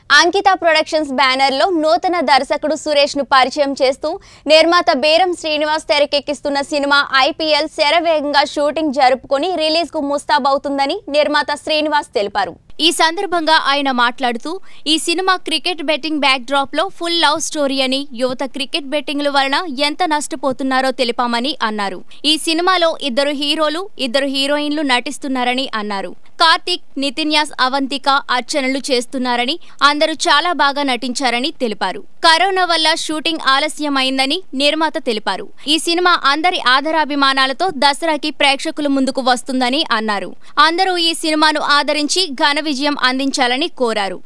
అంకిత productions banner లో నూతన దర్శకుడు సురేష్ ను పరిచయం చేస్తూ నిర్మాత బేరం శ్రీనివాస్ తెరకెక్కిస్తున్న సినిమా ఐపీఎల్ శరవేగంగా షూటింగ్ జరుపుకొని రిలీజ్ కు ముస్తాబవుతుందని నిర్మాత శ్రీనివాస్ తెలిపారు ఈ సందర్భంగా ఆయన మాట్లాడుతూ ఈ సినిమా క్రికెట్ బెట్టింగ్ బ్యాక్ డ్రాప్ లో ఫుల్ లవ్ స్టోరీ అని యువత క్రికెట్ బెట్టింగ్ల వలన ఎంత నష్టపోతున్నారో తెలిపామని అన్నారు ఈ సినిమాలో ఇద్దరు హీరోలు ఇద్దరు హీరోయిన్లు నటిస్తున్నారని అన్నారు కార్తీక్ నితిన్యాస్ అవంతిక అర్చనలు చేస్తున్నారని అందరూ చాలా బాగా నటించారని తెలిపారు కరోనా వల్ల షూటింగ్ ఆలస్యమైందని నిర్మాత తెలిపారు ఈ సినిమా అందరి ఆదరాభిమానాలతో దసరాకి ప్రేక్షకుల ముందుకు వస్తుందని అన్నారు అందరూ ఈ సినిమాను ఆదరించి ఘన విజయం అందించాలని కోరారు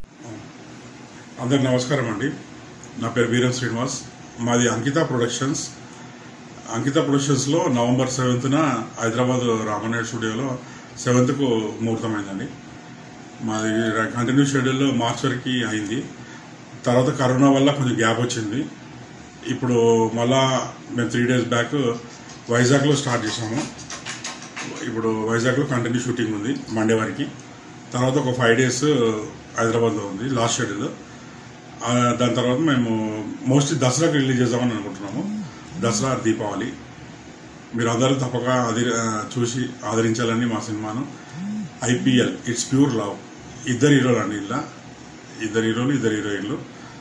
అందరికి నమస్కారం అండి నా పేరు వీరం శ్రీనివాస్ మాది అంకిత ప్రొడక్షన్స్ అంకిత ప్రొడక్షన్స్లో నవంబర్ సెవెంత్న హైదరాబాద్ రామనాయుడు స్టూడియోలో సెవెంత్కు ముహూర్తమైందండి మాది కంటిన్యూ షెడ్యూల్ మార్చ్ వరకు అయింది తర్వాత కరోనా వల్ల కొంచెం గ్యాప్ వచ్చింది ఇప్పుడు మళ్ళా మేము త్రీ డేస్ బ్యాక్ వైజాగ్లో స్టార్ట్ చేసాము ఇప్పుడు వైజాగ్లో కంటిన్యూ షూటింగ్ ఉంది మండే వరకు తర్వాత ఒక ఫైవ్ డేస్ హైదరాబాద్లో ఉంది లాస్ట్ షెడ్యూల్ ఆ, దాని తర్వాత మేము మోస్ట్లీ దసరాకి రిలీజ్ చేద్దామని అనుకుంటున్నాము దసరా దీపావళి మీరు అందరూ తప్పక ఆది ఆ, చూసి ఆదరించాలని మా సినిమాను ఐపీఎల్ ఇట్స్ ప్యూర్ లవ్ ఇద్దరు హీరోలు అండి ఇలా ఇద్దరు హీరోలు ఇద్దరు హీరోయిన్లు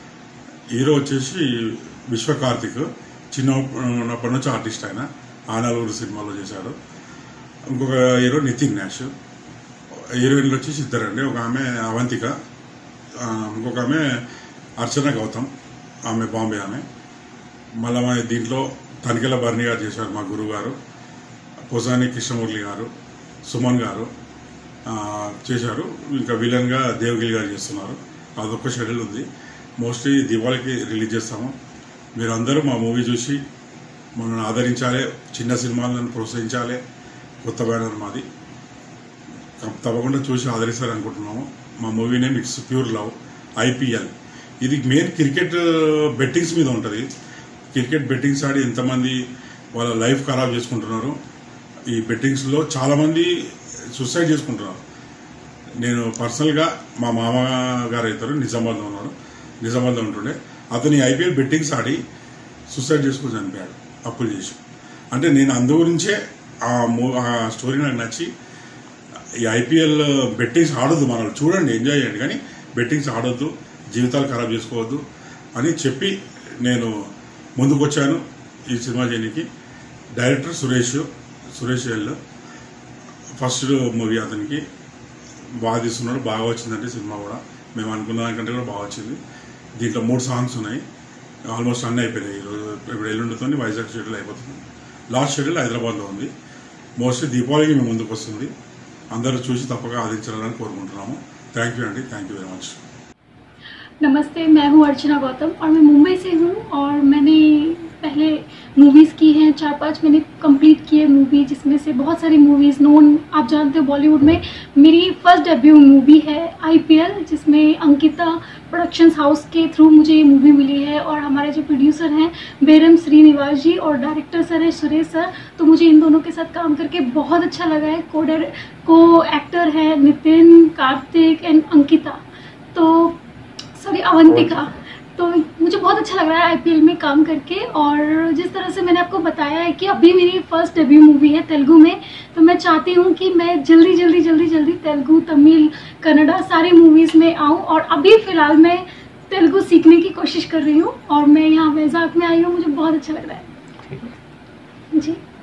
హీరో వచ్చేసి విశ్వ కార్తిక్ చిన్న ఉన్నప్పటి నుంచి ఆర్టిస్ట్ ఆయన ఆ నలుగురు సినిమాలో చేశాడు ఇంకొక హీరో నితిన్ నాష్ హీరోయిన్లు వచ్చేసి ఇద్దరండి ఒక ఆమె అవంతిక ఆ, ఇంకొక ఆమె అర్చన గౌతమ్ ఆమె బాంబే ఆమె మళ్ళీ మా దీంట్లో తనికెల భరణి గారు చేశారు మా గురువు గారు పొసాని కృష్ణమురళి గారు సుమన్ గారు ఆ, చేశారు ఇంకా విలన్గా దేవగిరి గారు చేస్తున్నారు అదొక షెడ్యూల్ ఉంది మోస్ట్లీ దివాళికి రిలీజ్ చేస్తాము మీరు అందరూ మా మూవీ చూసి మనల్ని ఆదరించాలి చిన్న సినిమాలను ప్రోత్సహించాలి కొత్త బ్యానర్ మాది తప్పకుండా చూసి ఆదరిస్తారు అనుకుంటున్నాము మా movie name it's pure love IPL ఇది మెయిన్ క్రికెట్ బెట్టింగ్స్ మీద ఉంటుంది క్రికెట్ బెట్టింగ్స్ ఆడి ఎంతమంది వాళ్ళ లైఫ్ ఖరాబ్ చేసుకుంటున్నారు ఈ బెట్టింగ్స్లో చాలామంది సూసైడ్ చేసుకుంటున్నారు నేను పర్సనల్గా మా మామ గారు అవుతారు నిజామాబాద్లో ఉన్నారు నిజామాబాద్లో ఉంటుండే అతని ఐపీఎల్ బెట్టింగ్స్ ఆడి సూసైడ్ చేసుకుని చనిపోయాడు అప్పులు చేసి అంటే నేను అందు గురించే ఆ మూ ఆ స్టోరీ నాకు నచ్చి ఈ ఐపీఎల్ బెట్టింగ్స్ ఆడొద్దు మనం చూడండి ఎంజాయ్ చేయండి కానీ బెట్టింగ్స్ ఆడొద్దు జీవితాలు ఖరాబ్ చేసుకోవద్దు అని చెప్పి నేను ముందుకు వచ్చాను ఈ సినిమా చేయడానికి director Suresh Suresh L first movie అతనికి బాగా తీస్తున్నాడు బాగా వచ్చిందంటే సినిమా కూడా మేము అనుకున్న దానికంటే కూడా బాగా వచ్చింది దీంట్లో మూడు సాంగ్స్ ఉన్నాయి ఆల్మోస్ట్ అన్నీ అయిపోయినాయి ఈరోజు ఇప్పుడు ఎల్లుండితో వైజాగ్ షెడ్యూల్ అయిపోతుంది లాస్ట్ షెడ్యూల్ హైదరాబాద్లో ఉంది మోస్ట్లీ దీపావళికి మేము ముందుకు వస్తుంది అందరూ చూసి తప్పక ఆదించాలని కోరుకుంటున్నాము థ్యాంక్ యూ అండి థ్యాంక్ యూ వెరీ మచ్ नमस्ते मैं हूँ अर्चना गौतम और मैं मुंबई से हूँ और मैंने पहले मूवीज़ की हैं चार पांच मैंने कंप्लीट किए मूवी जिसमें से बहुत सारी मूवीज़ नोन आप जानते हो बॉलीवुड में मेरी फर्स्ट डेब्यू मूवी है आईपीएल जिसमें अंकिता प्रोडक्शंस हाउस के थ्रू मुझे ये मूवी मिली है और हमारे जो प्रोड्यूसर हैं बेरम श्रीनिवास जी और डायरेक्टर सर है सुरेश सर तो मुझे इन दोनों के साथ काम करके बहुत अच्छा लगा है को को एक्टर है नितिन कार्तिक एंड अंकिता तो सॉरी अवंतिका तो मुझे बहुत अच्छा लग रहा है आईपीएल में काम करके और जिस तरह से मैंने आपको बताया है कि अभी मेरी फर्स्ट डेब्यू मूवी है तेलुगु में तो मैं चाहती हूँ कि मैं जल्दी जल्दी जल्दी जल्दी तेलुगु तमिल कन्नड़ा सारी मूवीज़ में आऊँ और अभी फ़िलहाल मैं तेलुगु सीखने की कोशिश कर रही हूँ और मैं यहाँ वैजाग में आई हूँ मुझे बहुत अच्छा लग रहा है जी